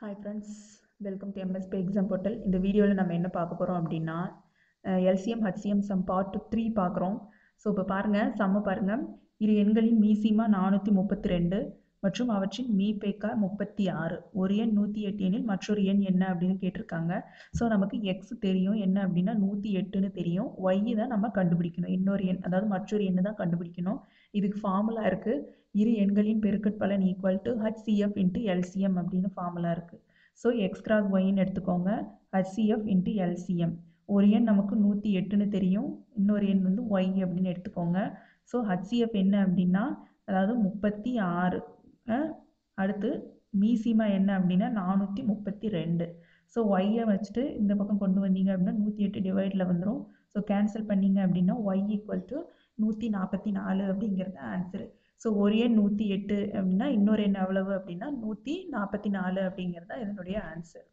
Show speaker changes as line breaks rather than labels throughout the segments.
hi friends welcome to MSP exam portal இந்த வீடியோவில் நம்ம என்ன பார்க்க போகிறோம் அப்படின்னா LCM HCM sum part three பார்க்குறோம் ஸோ இப்போ பாருங்கள் சம்ம பாருங்கள் இரு எண்களின் மீசிமா நானூற்றி முப்பத்தி ரெண்டு மற்றும் அவற்றின் மீபேக்கா முப்பத்தி ஆறு ஒரு எண் நூற்றி எட்டு எண்ணில் மற்றொரு எண் என்ன அப்படின்னு கேட்டிருக்காங்க ஸோ நமக்கு எக்ஸ் தெரியும் என்ன அப்படின்னா நூற்றி எட்டுன்னு தெரியும் ஒய் தான் நம்ம கண்டுபிடிக்கணும் இன்னொரு எண் அதாவது மற்றொரு எண்ணு தான் கண்டுபிடிக்கணும் இதுக்கு ஃபார்முலா இருக்குது இரு எண்களின் பெருக்கற்பலன் equal to HCF into LCM அப்படின்னு ஃபார்முலா இருக்குது ஸோ எக்ஸ் கிராஸ் ஒய்ன்னு எடுத்துக்கோங்க ஹச்சிஎஃப் இன்ட்டு எல்சிஎம் ஒரு எண் நமக்கு நூற்றி எட்டுன்னு தெரியும் இன்னொரு எண் வந்து ஒய் அப்படின்னு எடுத்துக்கோங்க ஸோ ஹச்சிஎஃப் என்ன அப்படின்னா அதாவது முப்பத்தி ஆறு அடுத்து மீசிமா என்ன அப்படின்னா நானூற்றி முப்பத்தி ரெண்டு ஸோ ஒய்யை வச்சுட்டு இந்த பக்கம் கொண்டு வந்தீங்க அப்படின்னா நூற்றி எட்டு டிவைடில் வந்துடும் ஸோ கேன்சல் பண்ணீங்க அப்படின்னா ஒய் ஈக்குவல் டு நூற்றி நாற்பத்தி நாலு அப்படிங்கிறது ஆன்சரு ஸோ ஒரு எண் நூற்றி எட்டு அப்படின்னா இன்னொரு எண் எவ்வளவு அப்படின்னா நூற்றி நாற்பத்தி நாலு அப்படிங்கிறது தான் இதனுடைய ஆன்சர்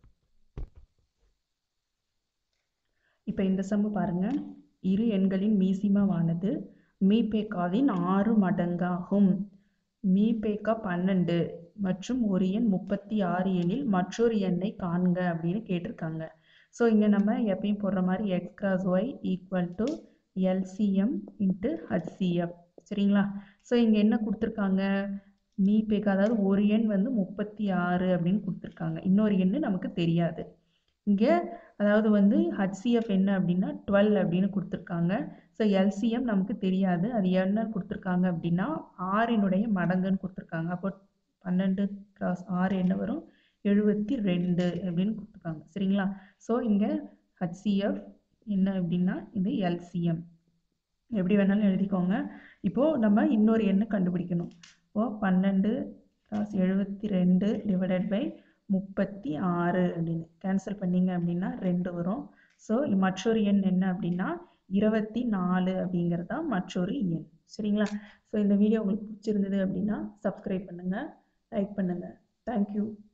இப்போ இந்த சம்மு பாருங்கள் இரு எண்களின் மீசிமாவானது மீபேக்காவின் ஆறு மடங்காகும் மீபேக்கா பன்னெண்டு மற்றும் ஒரு எண் முப்பத்தி ஆறு எண்ணில் மற்றொரு எண்ணை காண்க அப்படின்னு கேட்டிருக்காங்க ஸோ இங்கே நம்ம எப்பயும் போடுற மாதிரி X cross Y equal to LCM into HCF சரிங்களா ஸோ இங்கே என்ன கொடுத்துருக்காங்க மீபேக்கா அதாவது ஒரு எண் வந்து முப்பத்தி ஆறு அப்படின்னு கொடுத்துருக்காங்க இன்னொரு எண் நமக்கு தெரியாது இங்கே அதாவது வந்து ஹச்சிஎஃப் என்ன அப்படின்னா டுவெல் அப்படின்னு கொடுத்துருக்காங்க ஸோ எல்சிஎம் நமக்கு தெரியாது அது என்ன கொடுத்துருக்காங்க அப்படின்னா ஆறினுடைய மடங்குன்னு கொடுத்துருக்காங்க அப்போ பன்னெண்டு கிராஸ் ஆறு என்ன வரும் எழுபத்தி ரெண்டு அப்படின்னு கொடுத்துருக்காங்க சரிங்களா ஸோ இங்கே ஹச்சிஎஃப் என்ன அப்படின்னா இது எல்சிஎம் எப்படி வேணாலும் எழுதிக்கோங்க இப்போது நம்ம இன்னொரு எண்ணை கண்டுபிடிக்கணும் இப்போது பன்னெண்டு கிராஸ் எழுபத்தி ரெண்டு டிவைடட் பை முப்பத்தி ஆறு அப்படின்னு கேன்சல் பண்ணிங்க அப்படின்னா ரெண்டு வரும் ஸோ மற்றொரு எண் என்ன அப்படின்னா இருபத்தி நாலு அப்படிங்கிறது தான் மற்றொரு எண் சரிங்களா ஸோ இந்த வீடியோ உங்களுக்கு பிடிச்சிருந்தது அப்படின்னா சப்ஸ்கிரைப் பண்ணுங்கள் லைக் பண்ணுங்கள் தேங்க்யூ